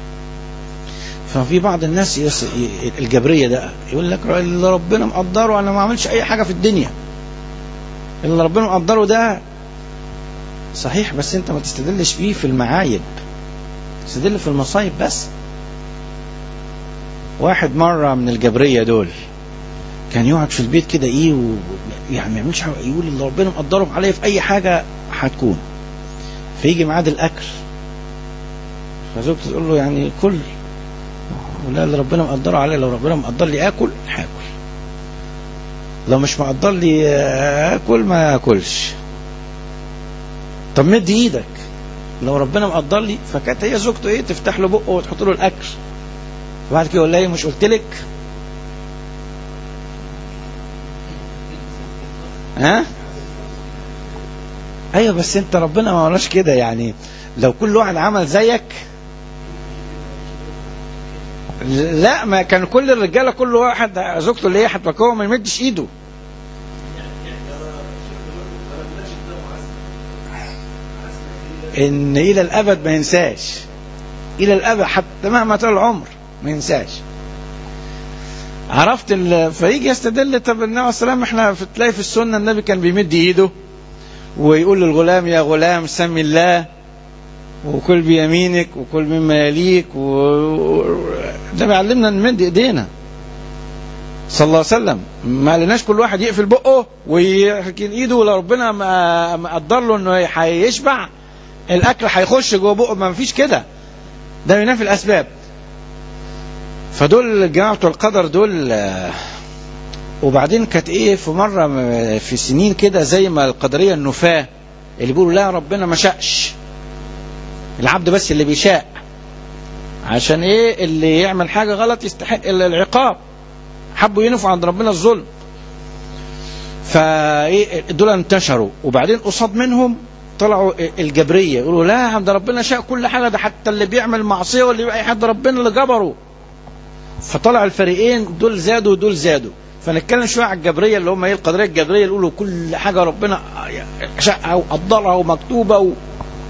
ففي بعض الناس يس... ي- الجبريه ده يقول لك اللي ربنا مقدره انا ما عملش اي حاجه في الدنيا اللي ربنا مقدره ده صحيح بس انت ما تستدلش بيه في المعايب تستدل في المصايب بس واحد مرة من الجبرية دول كان يقعد في البيت كده ايه و... يعني ما يعملش حاجة يقول اللي ربنا مقدره عليا في اي حاجة هتكون فيجي ميعاد الاكل فزوجته تقول له يعني كل ولا اللي ربنا مقدره عليا لو ربنا مقدر لي اكل هاكل لو مش مقدر لي اكل ما اكلش طب مد ايدك لو ربنا مقدر لي فكانت هي زوجته ايه تفتح له بقه وتحط له الاكل وبعد كده يقول لها إيه، مش قلت لك ها ايوه بس انت ربنا ما قالناش كده يعني لو كل واحد عمل زيك لا ما كان كل الرجاله كل واحد زوجته اللي هي هتفكره ما يمدش ايده ان الى الابد ما ينساش الى الابد حتى مهما طال العمر ما ينساش عرفت ال... فيجي يستدل طب النبي عليه السلام احنا في تلاقي في السنه النبي كان بيمد ايده ويقول للغلام يا غلام سمي الله وكل بيمينك وكل مما يليك و... و- ده بيعلمنا نمد ايدينا صلى الله عليه وسلم ما قالناش كل واحد يقفل بقه ويحكي ايده ولو ربنا ما ما قدر له انه هيشبع الاكل هيخش جوه بقه ما فيش كده ده ينافي الاسباب فدول الجماعه بتوع القدر دول آه، وبعدين كانت ايه في مره م- في سنين كده زي ما القدريه النفاه اللي بيقولوا لا ربنا ما شاءش العبد بس اللي بيشاء عشان ايه اللي يعمل حاجه غلط يستحق ال- العقاب حبوا ينفوا عند ربنا الظلم فايه دول انتشروا وبعدين قصاد منهم طلعوا الجبريه يقولوا لا يا عم ده ربنا شاء كل حاجه ده حتى اللي بيعمل معصيه واللي بيعمل حد ربنا اللي جبره فطلع الفريقين دول زادوا ودول زادوا فنتكلم شويه على الجبريه اللي هم ايه القدريه الجبريه اللي يقولوا كل حاجه ربنا شاءها وقدرها ومكتوبه و...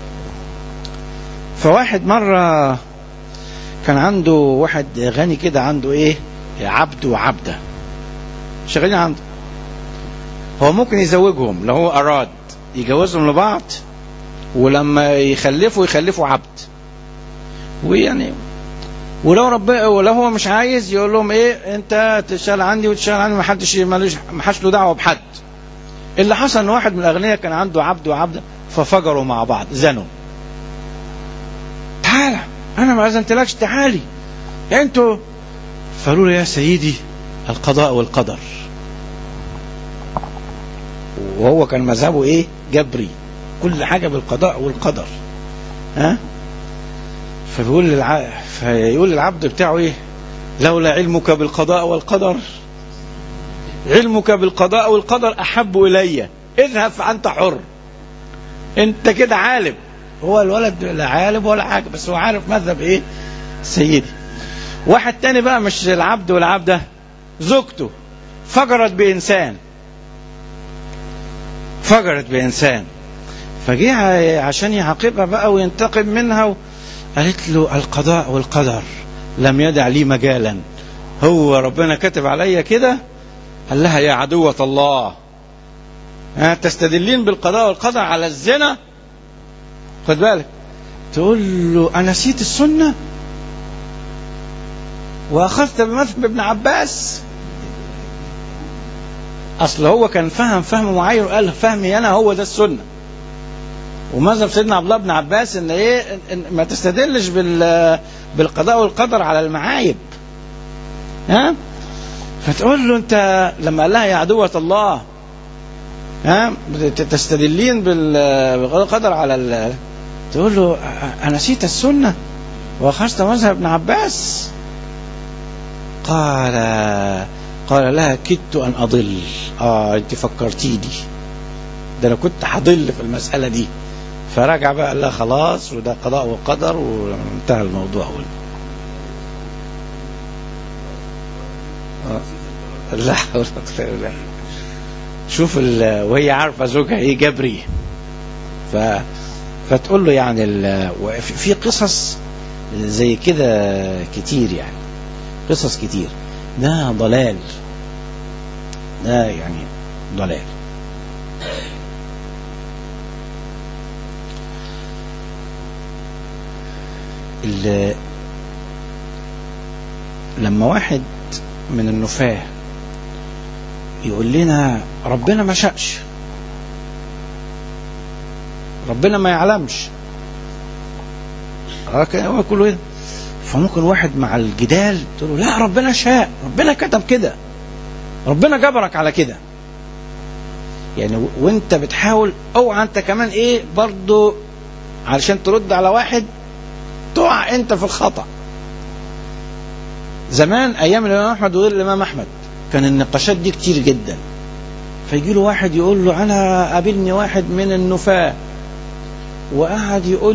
فواحد مره كان عنده واحد غني كده عنده ايه عبد وعبده شغالين عنده هو ممكن يزوجهم لو هو اراد يجوزهم لبعض ولما يخلفوا يخلفوا عبد ويعني ولو ربنا ولو هو مش عايز يقول لهم ايه انت تشتغل عندي وتشتغل عندي ما حدش مالوش ما حدش له دعوه بحد اللي حصل ان واحد من الاغنياء كان عنده عبد وعبده ففجروا مع بعض زنوا تعالى انا ما اذنتلكش تعالي انتوا فقالوا له يا سيدي القضاء والقدر وهو كان مذهبه ايه جبري كل حاجه بالقضاء والقدر ها فبيقول للع... فيقول للعبد بتاعه ايه لولا علمك بالقضاء والقدر علمك بالقضاء والقدر احب الي اذهب فانت حر انت كده عالم هو الولد لا عالم ولا حاجه بس هو عارف مذهب ايه سيدي واحد تاني بقى مش العبد والعبده زوجته فجرت بانسان فجرت بانسان فجه عشان يعاقبها بقى وينتقم منها و... قالت له القضاء والقدر لم يدع لي مجالا هو ربنا كتب عليا كده قال لها يا عدوة الله ها تستدلين بالقضاء والقدر على الزنا خد بالك تقول له أنا نسيت السنة وأخذت بمذهب ابن عباس أصل هو كان فهم فهم معين وقال فهمي أنا هو ده السنة ومذهب سيدنا عبد الله بن عباس ان ايه إن ما تستدلش بال بالقضاء والقدر على المعايب ها فتقول له انت لما قال لها يا عدوة الله ها تستدلين بالقضاء والقدر على ال... تقول له انا نسيت السنة واخذت مذهب ابن عباس قال قال لها كدت ان اضل اه انت فكرتيني ده انا كنت هضل في المسألة دي فرجع بقى قال لها خلاص وده قضاء وقدر وانتهى الموضوع لا حول ولا قوة الا شوف وهي عارفه زوجها ايه جبري ف فتقول له يعني ال- وفي- في قصص زي كده كتير يعني قصص كتير ده ضلال ده يعني ضلال ال- لما واحد من النفاه يقول لنا ربنا ما شاءش ربنا ما يعلمش اه كده هو كله كده فممكن واحد مع الجدال تقول له لا ربنا شاء ربنا كتب كده ربنا جبرك على كده يعني و- وانت بتحاول اوعى انت كمان ايه برضو علشان ترد على واحد تقع انت في الخطأ زمان ايام الامام احمد وغير الامام احمد كان النقاشات دي كتير جدا فيجي له واحد يقول له انا قابلني واحد من النفاه وقعد يقول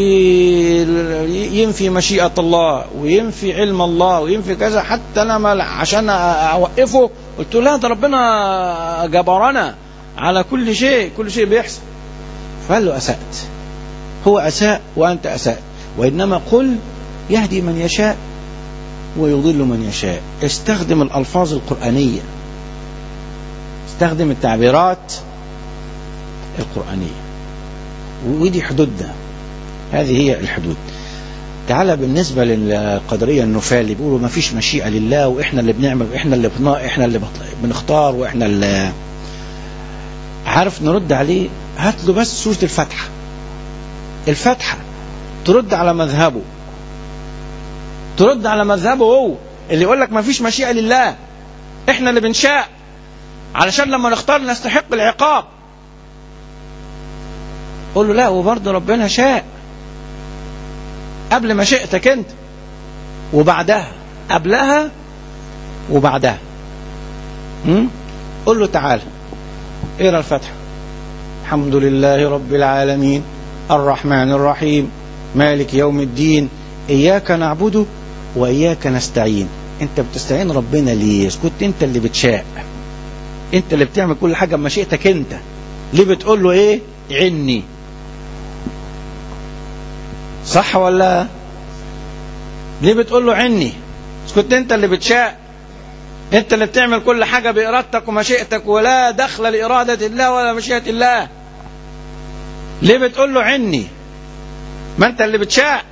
لي ينفي مشيئة الله وينفي علم الله وينفي كذا حتى أنا ما عشان أوقفه قلت له لا ده ربنا جبرنا على كل شيء كل شيء بيحصل فقال له أسأت هو أساء وأنت أسأت وإنما قل يهدي من يشاء ويضل من يشاء استخدم الألفاظ القرآنية استخدم التعبيرات القرآنية ودي حدودنا هذه هي الحدود تعالى بالنسبة للقدرية النفاة اللي بيقولوا ما فيش مشيئة لله وإحنا اللي بنعمل وإحنا اللي بنا إحنا اللي بنختار وإحنا اللي عارف نرد عليه هات له بس سورة الفاتحة الفاتحة ترد على مذهبه ترد على مذهبه هو اللي يقول لك ما فيش مشيئة لله إحنا اللي بنشاء علشان لما نختار نستحق العقاب قول له لا وبرضه ربنا شاء قبل مشيئتك انت وبعدها قبلها وبعدها م? قول له تعالى اقرا الفاتحه الحمد لله رب العالمين الرحمن الرحيم مالك يوم الدين اياك نعبد واياك نستعين انت بتستعين ربنا ليه كنت انت اللي بتشاء انت اللي بتعمل كل حاجه بمشيئتك انت ليه بتقول له ايه عني صح ولا ليه بتقول له عني كنت انت اللي بتشاء انت اللي بتعمل كل حاجه بارادتك ومشيئتك ولا دخل لاراده الله ولا مشيئه الله ليه بتقول له عني ما انت اللي بتشاء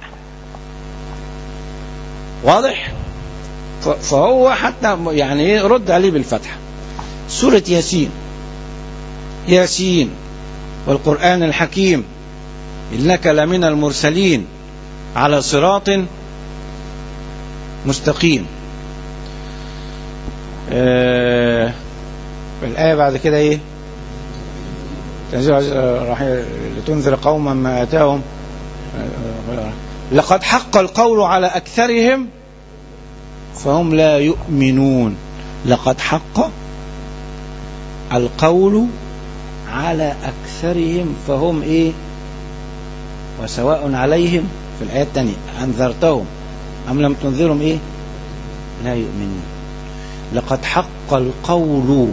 واضح فهو حتى يعني ايه رد عليه بالفتحه سوره ياسين ياسين والقرآن الحكيم إنك لمن المرسلين على صراط مستقيم آه الآية بعد كده إيه لتنذر قوما ما أتاهم لقد حق القول على أكثرهم فهم لا يؤمنون لقد حق القول على أكثرهم فهم إيه وسواء عليهم في الآية الثانية أنذرتهم أم لم تنذرهم إيه لا يؤمنون لقد حق القول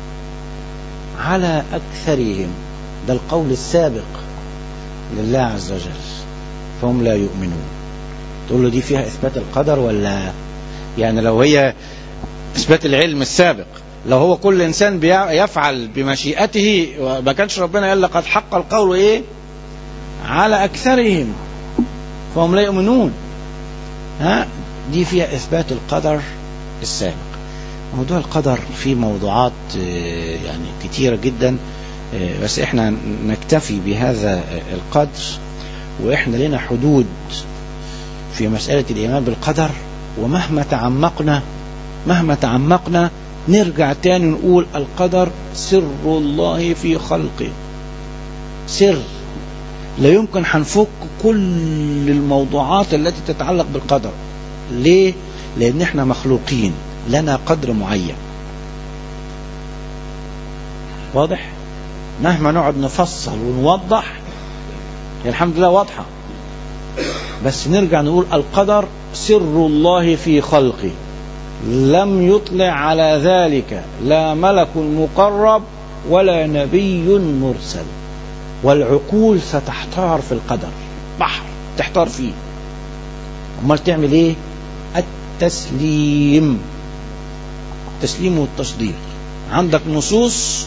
على أكثرهم ده القول السابق لله عز وجل فهم لا يؤمنون تقول له دي فيها إثبات القدر ولا يعني لو هي إثبات العلم السابق لو هو كل انسان يفعل بمشيئته ما كانش ربنا قال لقد حق القول ايه على اكثرهم فهم لا يؤمنون ها دي فيها اثبات القدر السابق موضوع القدر فيه موضوعات يعني كتيرة جدا بس احنا نكتفي بهذا القدر واحنا لنا حدود في مسألة الإيمان بالقدر ومهما تعمقنا مهما تعمقنا نرجع تاني نقول القدر سر الله في خلقه سر لا يمكن هنفك كل الموضوعات التي تتعلق بالقدر ليه لان احنا مخلوقين لنا قدر معين واضح مهما نقعد نفصل ونوضح الحمد لله واضحة بس نرجع نقول القدر سر الله في خلقه لم يطلع على ذلك لا ملك مقرب ولا نبي مرسل والعقول ستحتار في القدر بحر تحتار فيه امال تعمل ايه التسليم التسليم والتصديق عندك نصوص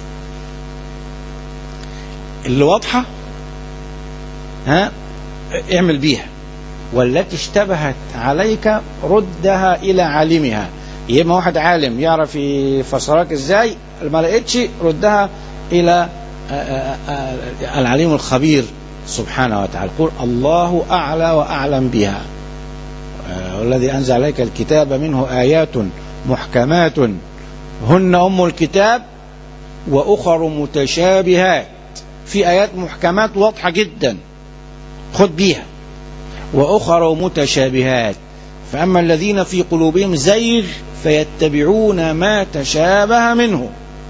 اللي واضحة ها اعمل بيها والتي اشتبهت عليك ردها إلى عالمها يا اما واحد عالم يعرف يفسرك ازاي ما لقيتش ردها إلى العليم الخبير سبحانه وتعالى قل الله أعلى وأعلم بها والذي أنزل عليك الكتاب منه آيات محكمات هن أم الكتاب وأخر متشابهات في آيات محكمات واضحة جدا خد بيها وأخر متشابهات فأما الذين في قلوبهم زيغ فيتبعون ما تشابه منه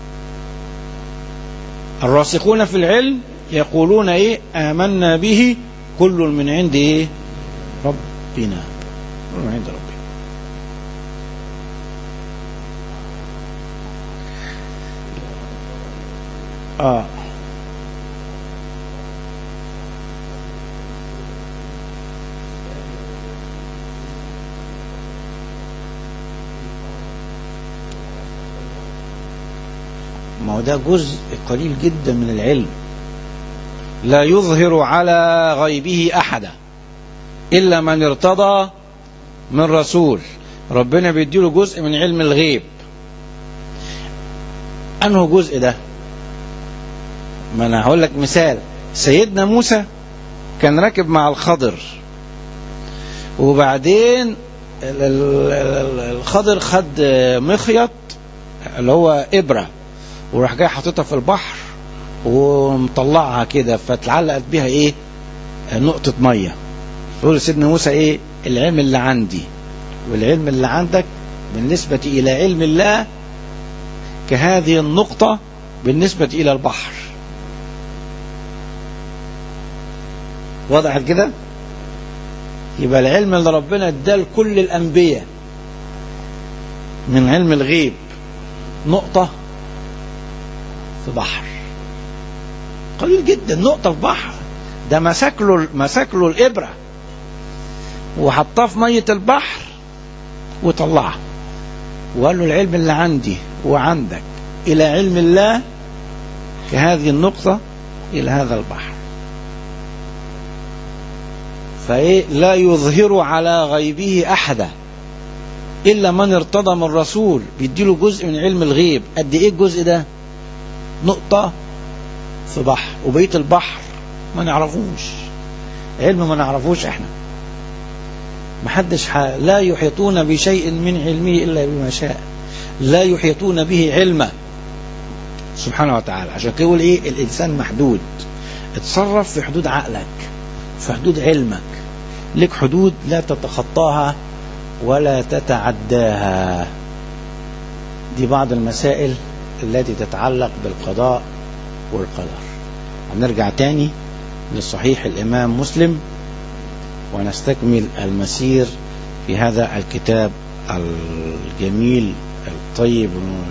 الراسخون في العلم يقولون ايه آمنا به كل من عند ايه ربنا كل من عند ربنا اه ما هو ده جزء قليل جدا من العلم لا يظهر على غيبه احدا الا من ارتضى من رسول ربنا بيديله جزء من علم الغيب انه جزء ده ما انا هقول لك مثال سيدنا موسى كان راكب مع الخضر وبعدين الخضر خد مخيط اللي هو ابره وراح جاي حاططها في البحر ومطلعها كده فتعلقت بيها ايه نقطة مية يقول سيدنا موسى ايه العلم اللي عندي والعلم اللي عندك بالنسبة إلى علم الله كهذه النقطة بالنسبة إلى البحر وضحت كده يبقى العلم اللي ربنا اداه لكل الأنبياء من علم الغيب نقطة في بحر قليل جدا نقطة في بحر ده مسك له مسك له الإبرة وحطها في مية البحر وطلعها وقال له العلم اللي عندي وعندك إلى علم الله كهذه النقطة إلى هذا البحر فإيه لا يظهر على غيبه أحدا إلا من ارتضى من رسول بيديله جزء من علم الغيب قد إيه الجزء ده نقطة في بحر وبقية البحر ما نعرفوش علم ما نعرفوش احنا محدش ح... لا يحيطون بشيء من علمه إلا بما شاء لا يحيطون به علما سبحانه وتعالى عشان كده يقول ايه الإنسان محدود اتصرف في حدود عقلك في حدود علمك لك حدود لا تتخطاها ولا تتعداها دي بعض المسائل التي تتعلق بالقضاء والقدر هنرجع تاني لصحيح الإمام مسلم ونستكمل المسير في هذا الكتاب الجميل الطيب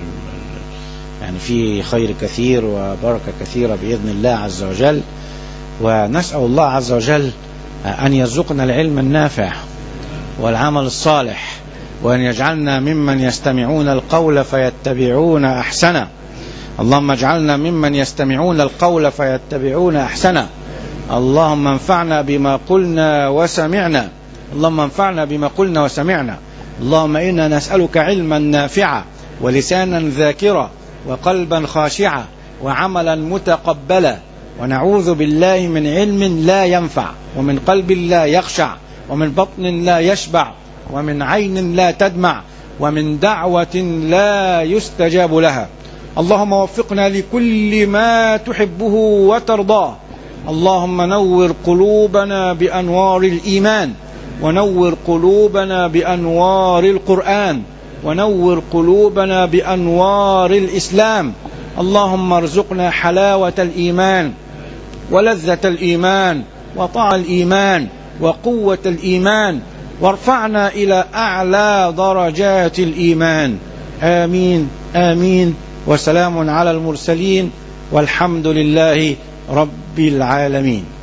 يعني فيه خير كثير وبركة كثيرة بإذن الله عز وجل ونسأل الله عز وجل أن يرزقنا العلم النافع والعمل الصالح وأن يجعلنا ممن يستمعون القول فيتبعون أحسنه اللهم اجعلنا ممن يستمعون القول فيتبعون أحسنه اللهم انفعنا بما قلنا وسمعنا اللهم انفعنا بما قلنا وسمعنا اللهم إنا نسألك علما نافعا ولسانا ذاكرا وقلبا خاشعا وعملا متقبلا ونعوذ بالله من علم لا ينفع ومن قلب لا يخشع ومن بطن لا يشبع ومن عين لا تدمع ومن دعوة لا يستجاب لها اللهم وفقنا لكل ما تحبه وترضاه اللهم نور قلوبنا بأنوار الإيمان ونور قلوبنا بأنوار القرآن ونور قلوبنا بأنوار الإسلام اللهم ارزقنا حلاوة الإيمان ولذة الإيمان وطاع الإيمان وقوة الإيمان وارفعنا إلى أعلى درجات الإيمان آمين آمين وسلام على المرسلين والحمد لله رب العالمين